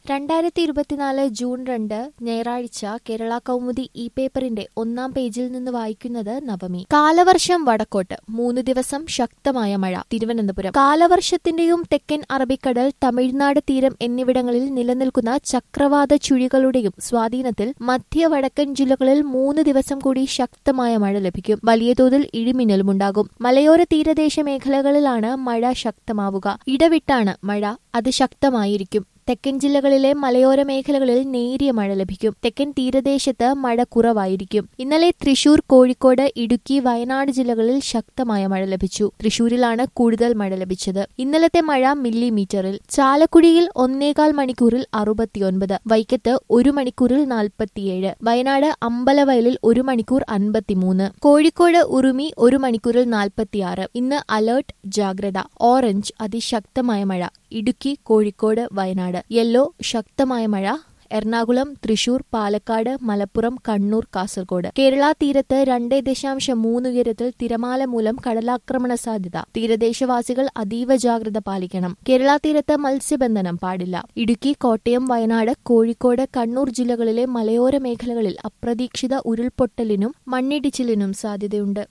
രണ്ടായിരത്തി ഇരുപത്തിനാല് ജൂൺ രണ്ട് ഞായറാഴ്ച കേരള കൗമുദി ഇ പേപ്പറിന്റെ ഒന്നാം പേജിൽ നിന്ന് വായിക്കുന്നത് നവമി കാലവർഷം വടക്കോട്ട് മൂന്ന് ദിവസം ശക്തമായ മഴ തിരുവനന്തപുരം കാലവർഷത്തിന്റെയും തെക്കൻ അറബിക്കടൽ തമിഴ്നാട് തീരം എന്നിവിടങ്ങളിൽ നിലനിൽക്കുന്ന ചക്രവാത ചുഴികളുടെയും സ്വാധീനത്തിൽ മധ്യ വടക്കൻ ജില്ലകളിൽ മൂന്ന് ദിവസം കൂടി ശക്തമായ മഴ ലഭിക്കും വലിയ തോതിൽ ഇടിമിന്നലുമുണ്ടാകും മലയോര തീരദേശ മേഖലകളിലാണ് മഴ ശക്തമാവുക ഇടവിട്ടാണ് മഴ അത് ശക്തമായിരിക്കും തെക്കൻ ജില്ലകളിലെ മലയോര മേഖലകളിൽ നേരിയ മഴ ലഭിക്കും തെക്കൻ തീരദേശത്ത് മഴ കുറവായിരിക്കും ഇന്നലെ തൃശൂർ കോഴിക്കോട് ഇടുക്കി വയനാട് ജില്ലകളിൽ ശക്തമായ മഴ ലഭിച്ചു തൃശൂരിലാണ് കൂടുതൽ മഴ ലഭിച്ചത് ഇന്നലത്തെ മഴ മില്ലിമീറ്ററിൽ ചാലക്കുടിയിൽ ഒന്നേകാൽ മണിക്കൂറിൽ അറുപത്തിയൊൻപത് വൈക്കത്ത് ഒരു മണിക്കൂറിൽ നാൽപ്പത്തിയേഴ് വയനാട് അമ്പലവയലിൽ ഒരു മണിക്കൂർ അൻപത്തിമൂന്ന് കോഴിക്കോട് ഉറുമി ഒരു മണിക്കൂറിൽ നാൽപ്പത്തിയാറ് ഇന്ന് അലേർട്ട് ജാഗ്രത ഓറഞ്ച് അതിശക്തമായ മഴ ഇടുക്കി കോഴിക്കോട് വയനാട് യെല്ലോ ശക്തമായ മഴ എറണാകുളം തൃശൂർ പാലക്കാട് മലപ്പുറം കണ്ണൂർ കാസർഗോഡ് കേരള തീരത്ത് രണ്ട് ദശാംശം മൂന്ന് ഉയരത്തിൽ തിരമാല മൂലം കടലാക്രമണ സാധ്യത തീരദേശവാസികൾ അതീവ ജാഗ്രത പാലിക്കണം കേരള തീരത്ത് മത്സ്യബന്ധനം പാടില്ല ഇടുക്കി കോട്ടയം വയനാട് കോഴിക്കോട് കണ്ണൂർ ജില്ലകളിലെ മലയോര മേഖലകളിൽ അപ്രതീക്ഷിത ഉരുൾപൊട്ടലിനും മണ്ണിടിച്ചിലിനും സാധ്യതയുണ്ട്